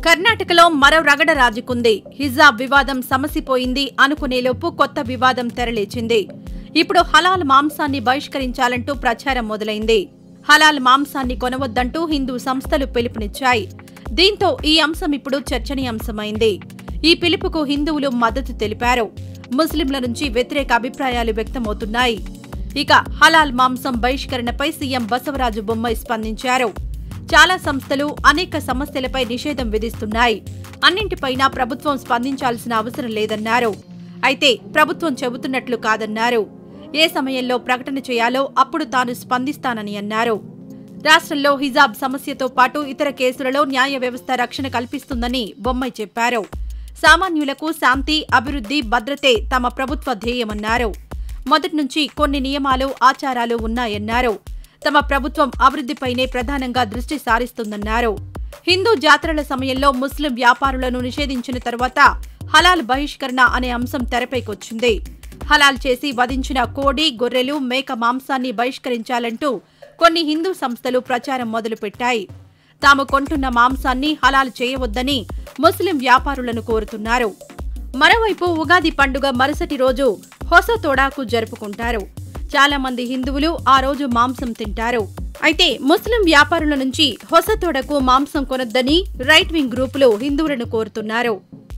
కర్ణాటకలో మరో రగడ రాజుకుంది హిజాబ్ వివాదం సమసిపోయింది అనుకునేలోపు కొత్త వివాదం తెరలేచింది ఇప్పుడు హలాల్ మాంసాన్ని బహిష్కరించాలంటూ ప్రచారం మొదలైంది హలాల్ మాంసాన్ని కొనవద్దంటూ హిందూ సంస్థలు పిలుపునిచ్చాయి దీంతో ఈ అంశం ఇప్పుడు చర్చనీయాంశమైంది ఈ పిలుపుకు హిందువులు మద్దతు తెలిపారు ముస్లింల నుంచి వ్యతిరేక అభిప్రాయాలు వ్యక్తమవుతున్నాయి ఇక హలాల్ మాంసం బహిష్కరణపై సీఎం బసవరాజు బొమ్మాయి స్పందించారు చాలా సంస్థలు అనేక సమస్యలపై నిషేధం విధిస్తున్నాయి అన్నింటిపైనా ప్రభుత్వం స్పందించాల్సిన అవసరం లేదన్నారు అయితే ప్రభుత్వం చెబుతున్నట్లు కాదన్నారు ఏ సమయంలో ప్రకటన చేయాలో అప్పుడు తాను స్పందిస్తానని అన్నారు రాష్ట్రంలో హిజాబ్ సమస్యతో పాటు ఇతర కేసులలో న్యాయ వ్యవస్థ రక్షణ కల్పిస్తుందని బొమ్మాయి చెప్పారు సామాన్యులకు శాంతి అభివృద్ధి భద్రతే తమ ప్రభుత్వ ధ్యేయమన్నారు మొదటి నుంచి కొన్ని నియమాలు ఆచారాలు ఉన్నాయన్నారు తమ ప్రభుత్వం అభివృద్ధిపైనే ప్రధానంగా దృష్టి సారిస్తుందన్నారు హిందూ జాతరల సమయంలో ముస్లిం వ్యాపారులను నిషేధించిన తర్వాత హలాల్ బహిష్కరణ అనే అంశం తెరపైకొచ్చింది హలాల్ చేసి వధించిన కోడి గొర్రెలు మేక మాంసాన్ని బహిష్కరించాలంటూ కొన్ని హిందూ సంస్థలు ప్రచారం మొదలుపెట్టాయి తాము కొంటున్న మాంసాన్ని హలాల్ చేయవద్దని ముస్లిం వ్యాపారులను కోరుతున్నారు మరోవైపు ఉగాది పండుగ మరుసటి రోజు హొస తోడాకు జరుపుకుంటారు చాలా మంది హిందువులు ఆ రోజు మాంసం తింటారు అయితే ముస్లిం వ్యాపారుల నుంచి హొస తోడకు మాంసం కొనొద్దని రైట్ వింగ్ గ్రూపులు హిందువులను కోరుతున్నారు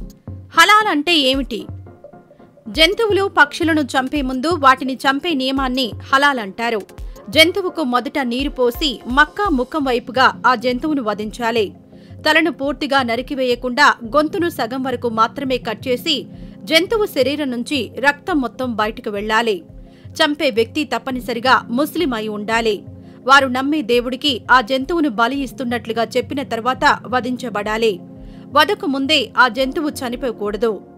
హలాల్ అంటే ఏమిటి జంతువులు పక్షులను చంపే ముందు వాటిని చంపే నియమాన్ని హలాల్ అంటారు జంతువుకు మొదట నీరు పోసి మక్కా ముఖం వైపుగా ఆ జంతువును వధించాలి తలను పూర్తిగా నరికివేయకుండా గొంతును సగం వరకు మాత్రమే కట్ చేసి జంతువు శరీరం నుంచి రక్తం మొత్తం బయటకు వెళ్ళాలి చంపే వ్యక్తి తప్పనిసరిగా ముస్లిం అయి ఉండాలి వారు నమ్మే దేవుడికి ఆ జంతువును బలి ఇస్తున్నట్లుగా చెప్పిన తర్వాత వధించబడాలి వధకు ముందే ఆ జంతువు చనిపోకూడదు